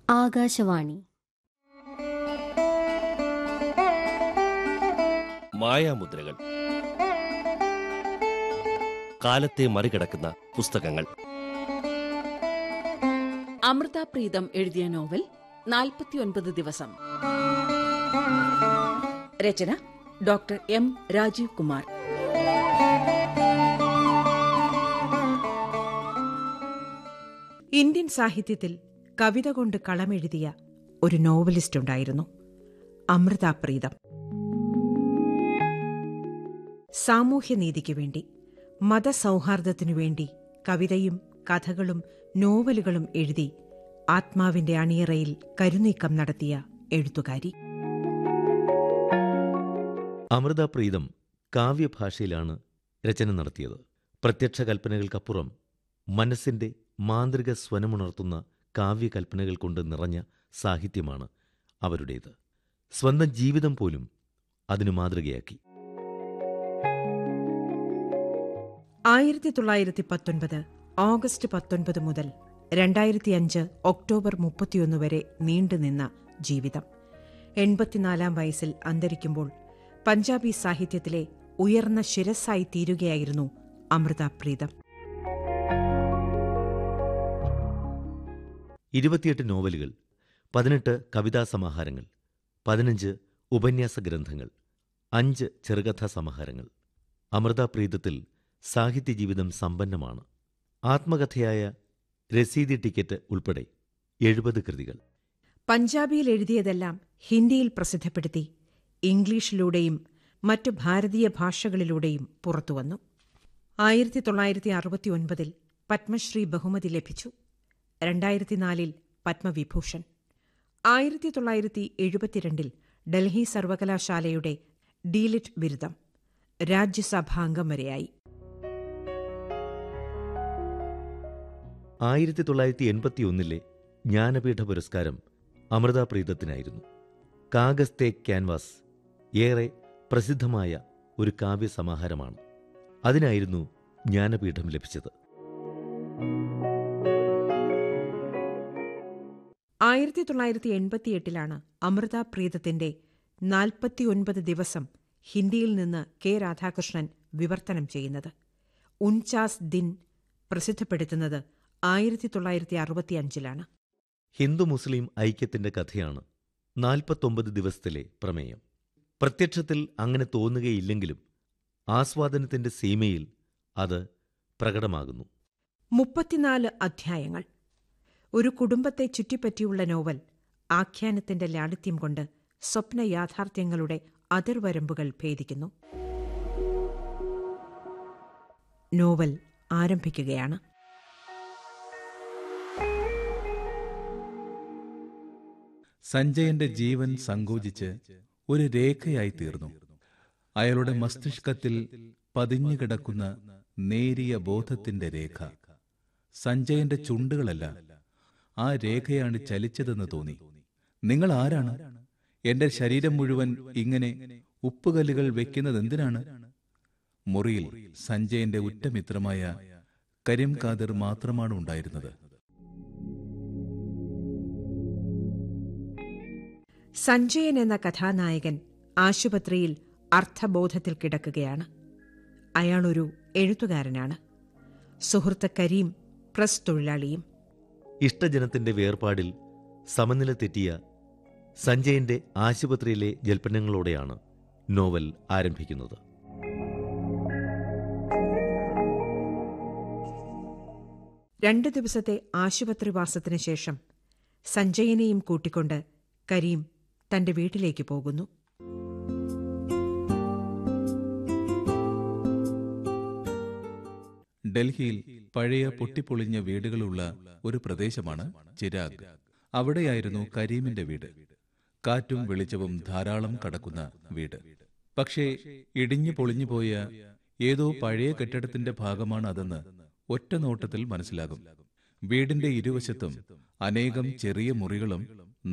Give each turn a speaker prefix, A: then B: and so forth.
A: ആകാശവാണി
B: മായാമുദ്രകൾ കാലത്തെ മറികടക്കുന്ന പുസ്തകങ്ങൾ
C: അമൃത പ്രീതം എഴുതിയ നോവൽ നാൽപ്പത്തിയൊൻപത് ദിവസം രചന doctor M Rajeev Kumar
D: Indian സാഹിത്യത്തിൽ കവിത കൊണ്ട് കളമെഴുതിയ ഒരു നോവലിസ്റ്റ് ഉണ്ടായിരുന്നു അമൃത പ്രീതം സാമൂഹ്യനീതിക്ക് വേണ്ടി മതസൗഹാർദ്ദത്തിനു വേണ്ടി കവിതയും കഥകളും നോവലുകളും എഴുതി ആത്മാവിന്റെ അണിയറയിൽ കരുനീക്കം നടത്തിയ എഴുത്തുകാരി
E: അമൃത പ്രീതം കാവ്യഭാഷയിലാണ് രചന നടത്തിയത് പ്രത്യക്ഷ കൽപ്പനകൾക്കപ്പുറം മനസ്സിന്റെ മാന്ത്രിക സ്വനമുണർത്തുന്ന കാവ്യകൽപ്പനകൾ കൊണ്ട് നിറഞ്ഞ സാഹിത്യമാണ് അവരുടേത് സ്വന്തം ജീവിതം പോലും അതിനു മാതൃകയാക്കി
D: ആയിരത്തി തൊള്ളായിരത്തി പത്തൊൻപത് ഓഗസ്റ്റ് പത്തൊൻപത് മുതൽ രണ്ടായിരത്തി അഞ്ച് ഒക്ടോബർ മുപ്പത്തിയൊന്ന് വരെ നീണ്ടുനിന്ന ജീവിതം എൺപത്തിനാലാം വയസ്സിൽ അന്തരിക്കുമ്പോൾ പഞ്ചാബി സാഹിത്യത്തിലെ ഉയർന്ന ശിരസ്സായി തീരുകയായിരുന്നു അമൃത പ്രീതം
E: ഇരുപത്തിയെട്ട് നോവലുകൾ പതിനെട്ട് കവിതാ സമാഹാരങ്ങൾ പതിനഞ്ച് ഉപന്യാസ ഗ്രന്ഥങ്ങൾ അഞ്ച് ചെറുകഥാ സമാഹാരങ്ങൾ അമൃത പ്രീതത്തിൽ സാഹിത്യജീവിതം സമ്പന്നമാണ് ആത്മകഥയായ രസീതി ടിക്കറ്റ് ഉൾപ്പെടെ എഴുപത് കൃതികൾ
D: പഞ്ചാബിയിൽ എഴുതിയതെല്ലാം ഹിന്ദിയിൽ പ്രസിദ്ധപ്പെടുത്തി ഇംഗ്ലീഷിലൂടെയും മറ്റു ഭാരതീയ ഭാഷകളിലൂടെയും പുറത്തുവന്നു ആയിരത്തി തൊള്ളായിരത്തി അറുപത്തിയൊൻപതിൽ പത്മശ്രീ ബഹുമതി ലഭിച്ചു രണ്ടായിരത്തിനാലിൽ പത്മവിഭൂഷൺ ആയിരത്തി തൊള്ളായിരത്തി എഴുപത്തിരണ്ടിൽ ഡൽഹി സർവകലാശാലയുടെ ഡീലിറ്റ് ബിരുദം രാജ്യസഭാംഗം വരെയായി
E: ആയിരത്തി തൊള്ളായിരത്തി എൺപത്തിയൊന്നിലെ ജ്ഞാനപീഠ പുരസ്കാരം അമൃത പ്രീതത്തിനായിരുന്നു കാഗസ്തെ ക്യാൻവാസ് ഏറെ പ്രസിദ്ധമായ ഒരു കാവ്യസമാഹാരമാണ് അതിനായിരുന്നു ജ്ഞാനപീഠം ലഭിച്ചത്
D: ആയിരത്തി തൊള്ളായിരത്തി എൺപത്തിയെട്ടിലാണ് അമൃത പ്രീതത്തിന്റെ നാൽപ്പത്തിയൊൻപത് ദിവസം ഹിന്ദിയിൽ നിന്ന് കെ രാധാകൃഷ്ണൻ വിവർത്തനം ചെയ്യുന്നത് ഉൻചാസ് ദിൻ പ്രസിദ്ധപ്പെടുത്തുന്നത് ആയിരത്തി തൊള്ളായിരത്തി അറുപത്തിയഞ്ചിലാണ്
E: ഹിന്ദു മുസ്ലിം ഐക്യത്തിന്റെ കഥയാണ് നാൽപ്പത്തൊമ്പത് ദിവസത്തിലെ പ്രമേയം പ്രത്യക്ഷത്തിൽ അങ്ങനെ തോന്നുകയില്ലെങ്കിലും ആസ്വാദനത്തിന്റെ സീമയിൽ അത് പ്രകടമാകുന്നു
D: മുപ്പത്തിനാല് അധ്യായങ്ങൾ ഒരു കുടുംബത്തെ ചുറ്റിപ്പറ്റിയുള്ള നോവൽ ആഖ്യാനത്തിന്റെ ലാളിത്യം കൊണ്ട് സ്വപ്ന യാഥാർത്ഥ്യങ്ങളുടെ അതിർവരമ്പുകൾ ഭേദിക്കുന്നു നോവൽ ആരംഭിക്കുകയാണ്
F: സഞ്ജയന്റെ ജീവൻ സങ്കോചിച്ച് ഒരു രേഖയായി തീർന്നു അയാളുടെ മസ്തിഷ്കത്തിൽ പതിഞ്ഞുകിടക്കുന്ന നേരിയ ബോധത്തിന്റെ രേഖ സഞ്ജയന്റെ ചുണ്ടുകളല്ല ആ രേഖയാണ് ചലിച്ചതെന്ന് തോന്നി നിങ്ങൾ ആരാണ് എന്റെ ശരീരം മുഴുവൻ ഇങ്ങനെ ഉപ്പുകല്ലുകൾ വെക്കുന്നത് എന്തിനാണ് മുറിയിൽ സഞ്ജയന്റെ ഉറ്റമിത്രമായ കരീം ഖാദർ മാത്രമാണ് ഉണ്ടായിരുന്നത്
D: സഞ്ജയൻ എന്ന കഥാനായകൻ ആശുപത്രിയിൽ അർത്ഥബോധത്തിൽ കിടക്കുകയാണ് അയാളൊരു എഴുത്തുകാരനാണ് സുഹൃത്ത് കരീം പ്രസ് തൊഴിലാളിയും
E: ഇഷ്ടജനത്തിന്റെ വേർപാടിൽ സമനില തെറ്റിയ സഞ്ജയന്റെ ആശുപത്രിയിലെ ജൽപ്പനങ്ങളോടെയാണ് നോവൽ ആരംഭിക്കുന്നത്
D: രണ്ട് ദിവസത്തെ ആശുപത്രിവാസത്തിനു ശേഷം സഞ്ജയനെയും കൂട്ടിക്കൊണ്ട് കരീം തന്റെ വീട്ടിലേക്ക് പോകുന്നു
F: ഡൽഹിയിൽ പഴയ പൊട്ടിപ്പൊളിഞ്ഞ വീടുകളുള്ള ഒരു പ്രദേശമാണ് ചിരാഗ് അവിടെയായിരുന്നു കരീമിന്റെ വീട് കാറ്റും വെളിച്ചവും ധാരാളം കടക്കുന്ന വീട് പക്ഷേ ഇടിഞ്ഞു പൊളിഞ്ഞുപോയ ഏതോ പഴയ കെട്ടിടത്തിന്റെ ഭാഗമാണ് അതെന്ന് ഒറ്റ നോട്ടത്തിൽ മനസ്സിലാകും വീടിന്റെ ഇരുവശത്തും അനേകം ചെറിയ മുറികളും